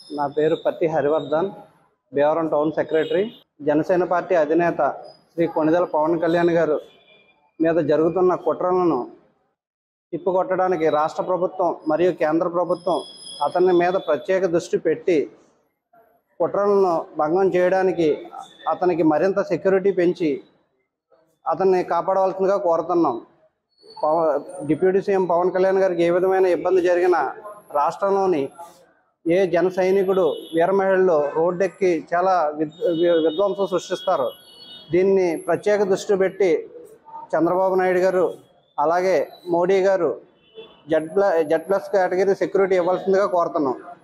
నా పేరు Patti Harivardhan Bhimavaram town secretary Janasena party అధినేత శ్రీ కొణిదెల పవన్ కళ్యాణ్ గారు మీద జరుగుతున్న కుట్రలను తిప్పికొట్టడానికి రాష్ట్ర ప్రభుత్వం మరియు కేంద్ర ప్రభుత్వం అతని మీద ప్రత్యేక దృష్టి పెట్టి కుట్రలను భంగం చేయడానికి అతనికి మరింత సెక్యూరిటీ పెంచి అతన్ని కాపాడవలసిందిగా కోరుతున్నాం పవ డిప్యూటీ సీఎం పవన్ కళ్యాణ్ గారికి ఏ విధమైన ఇబ్బంది జరిగినా రాష్ట్రంలోని ఏ జన సైనికుడు వీర మహిళలు రోడ్డెక్కి చాలా విద్ వి- విధ్వంసం సృష్టిస్తారు దీన్ని ప్రత్యేక దృష్టి పెట్టి చంద్రబాబు నాయుడు గారు అలాగే మోడీ గారు జెడ్ ప్ల జెడ్ ప్లస్ కేటగిరీ సెక్యూరిటీ ఇవ్వాల్సిందిగా కోరుతున్నాం